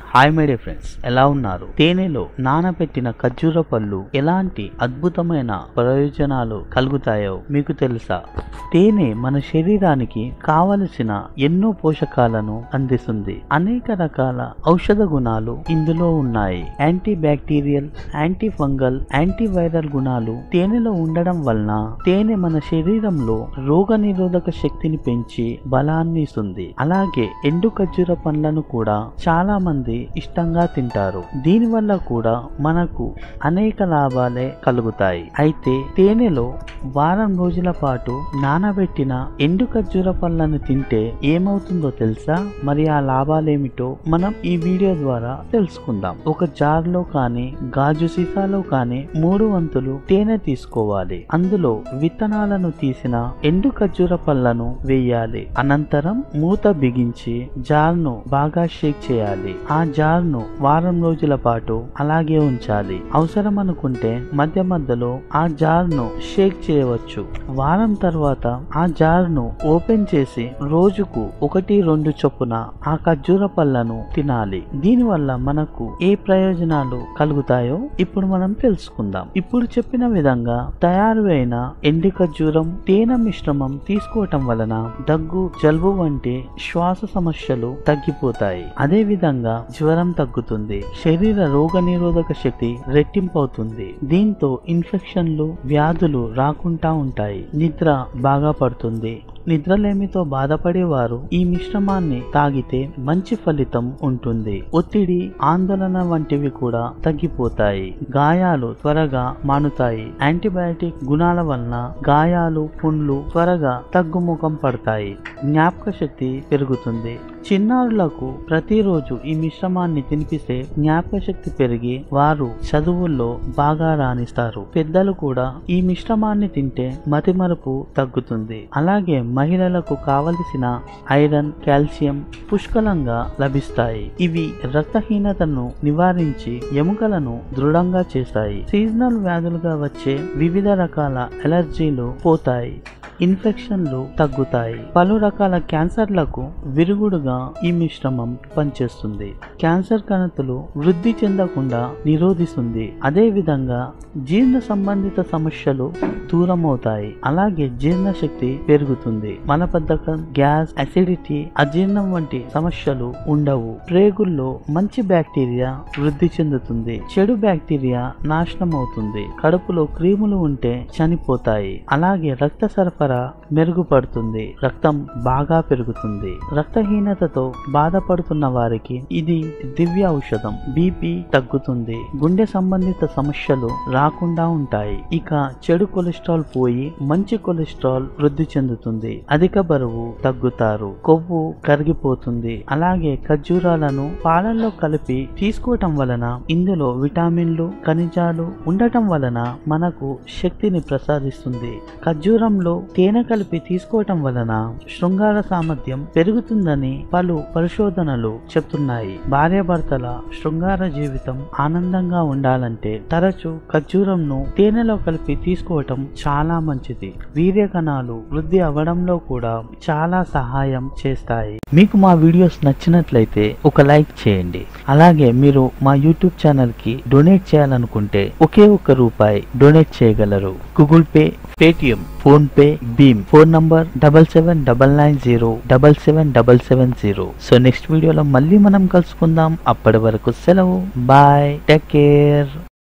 hi my day friends ఎలా ఉన్నారు తేనెలో నానబెట్టిన ఖర్జూర పళ్ళు ఎలాంటి అద్భుతమైన ప్రయోజనాలు కలుగుతాయో మీకు తెలుసా తేనె మన శరీరానికి కావలసిన ఎన్నో పోషకాలను అందిస్తుంది అనేక రకాల ఔషధ గుణాలు ఇందులో ఉన్నాయి anti bacterial anti fungal anti viral గుణాలు తేనెలో ఉండడం వలన తేనె మన శరీరంలో రోగ నిరోధక శక్తిని పెంచి బలాన్ని ఇస్తుంది అలాగే ఎండు ఖర్జూర పండ్లను కూడా చాలా మంది ఇష్టంగా తింటారు దీని వల్ల కూడా మనకు అనేక లాభాలే కలుగుతాయి అయితే తేనెలో వారం రోజుల పాటు నానబెట్టిన ఎండు ఖర్జూర పళ్ళను తింటే ఏమవుతుందో తెలుసా మరి ఆ లాభాలేమిటో మనం ఈ వీడియో ద్వారా తెలుసుకుందాం ఒక జార్ లో కానీ గాజు సీసాలో కానీ మూడు వంతులు తేనె తీసుకోవాలి అందులో విత్తనాలను తీసిన ఎండు ఖర్జూర పళ్ళను వేయాలి అనంతరం మూత బిగించి జార్ ను బాగా షేక్ చేయాలి ఆ జార్ ను వారం రోజుల పాటు అలాగే ఉంచాలి అవసరం అనుకుంటే మధ్య మధ్యలో ఆ జార్ ను షేక్ చేయవచ్చు వారం తర్వాత ఆ జార్ ను ఓపెన్ చేసి రోజుకు ఒకటి రెండు చొప్పున ఆ ఖర్జూర పళ్ళను తినాలి దీని వల్ల మనకు ఏ ప్రయోజనాలు కలుగుతాయో ఇప్పుడు మనం తెలుసుకుందాం ఇప్పుడు చెప్పిన విధంగా తయారు అయిన ఎండి ఖర్జూరం తేనె మిశ్రమం తీసుకోవటం వలన దగ్గు జలుబు వంటి శ్వాస సమస్యలు తగ్గిపోతాయి అదే విధంగా జ్వరం తగ్గుతుంది శరీర రోగ నిరోధక శక్తి రెట్టింపవుతుంది దీంతో ఇన్ఫెక్షన్లు వ్యాధులు రాకుండా ఉంటాయి నిద్ర బాగా పడుతుంది నిద్రలేమితో బాధపడేవారు ఈ మిశ్రమాన్ని తాగితే మంచి ఫలితం ఉంటుంది ఒత్తిడి ఆందోళన వంటివి కూడా తగ్గిపోతాయి గాయాలు త్వరగా మానుతాయి యాంటీబయాటిక్ గుణాల వలన గాయాలు పుండ్లు త్వరగా తగ్గుముఖం పడతాయి జ్ఞాపక శక్తి పెరుగుతుంది చిన్నారులకు ప్రతిరోజు ఈ మిశ్రమాన్ని తినిపిస్తే జ్ఞాపక శక్తి పెరిగి వారు చదువుల్లో బాగా రాణిస్తారు పెద్దలు కూడా ఈ మిశ్రమాన్ని తింటే మతిమరుపు తగ్గుతుంది అలాగే మహిళలకు కావలసిన ఐరన్ కాల్షియం పుష్కలంగా లభిస్తాయి ఇవి రక్తహీనతను నివారించి ఎముకలను దృఢంగా చేస్తాయి సీజనల్ వ్యాధులుగా వచ్చే వివిధ రకాల ఎలర్జీలు పోతాయి ఇన్ఫెక్షన్లు తగ్గుతాయి పలు రకాల క్యాన్సర్లకు విరుగుడుగా ఈ మిశ్రమం పనిచేస్తుంది క్యాన్సర్ కణతులు వృద్ధి చెందకుండా నిరోధిస్తుంది అదే విధంగా జీర్ణ సంబంధిత సమస్యలు దూరమవుతాయి అలాగే జీర్ణశక్తి పెరుగుతుంది మలబద్ధకం గ్యాస్ అసిడిటీ అజీర్ణం వంటి సమస్యలు ఉండవు ప్రేగుల్లో మంచి బ్యాక్టీరియా వృద్ధి చెందుతుంది చెడు బ్యాక్టీరియా నాశనం అవుతుంది కడుపులో క్రీములు ఉంటే చనిపోతాయి అలాగే రక్త సరఫరా మెరుగుపడుతుంది రక్తం బాగా పెరుగుతుంది రక్తహీనతతో బాధపడుతున్న వారికి ఇది దివ్య ఔషధం బీపీ తగ్గుతుంది గుండె సంబంధిత సమస్యలు రాకుండా ఉంటాయి ఇక చెడు కొలెస్ట్రాల్ పోయి మంచి కొలెస్ట్రాల్ వృద్ధి చెందుతుంది అధిక బరువు తగ్గుతారు కొవ్వు కరిగిపోతుంది అలాగే ఖర్జూరాలను పాలల్లో కలిపి తీసుకోవటం వలన ఇందులో విటామిన్లు ఖనిజాలు ఉండటం వలన మనకు శక్తిని ప్రసాదిస్తుంది ఖర్జూరంలో తేనె కలిపి తీసుకోవటం వలన శృంగార సామర్థ్యం పెరుగుతుందని పలు పరిశోధనలు చెప్తున్నాయి భార్యాభర్తల శృంగార జీవితం ఆనందంగా ఉండాలంటే తరచు ఖర్జూరంను తేనెలో కలిపి తీసుకోవటం చాలా మంచిది వీర్య కణాలు వృద్ధి అవ్వడంలో కూడా చాలా సహాయం చేస్తాయి మీకు మా వీడియోస్ నచ్చినట్లయితే ఒక లైక్ చేయండి అలాగే మీరు మా యూట్యూబ్ ఛానల్ కి డొనేట్ చేయాలనుకుంటే ఒకే ఒక్క రూపాయి డొనేట్ చేయగలరు Google Pay Paytm PhonePe Bhim phone number double seven double nine zero double seven double seven zero so next వీడియోలో మళ్ళీ మనం కలుసుకుందాం అప్పటి వరకు సెలవు బాయ్ టేక్ కేర్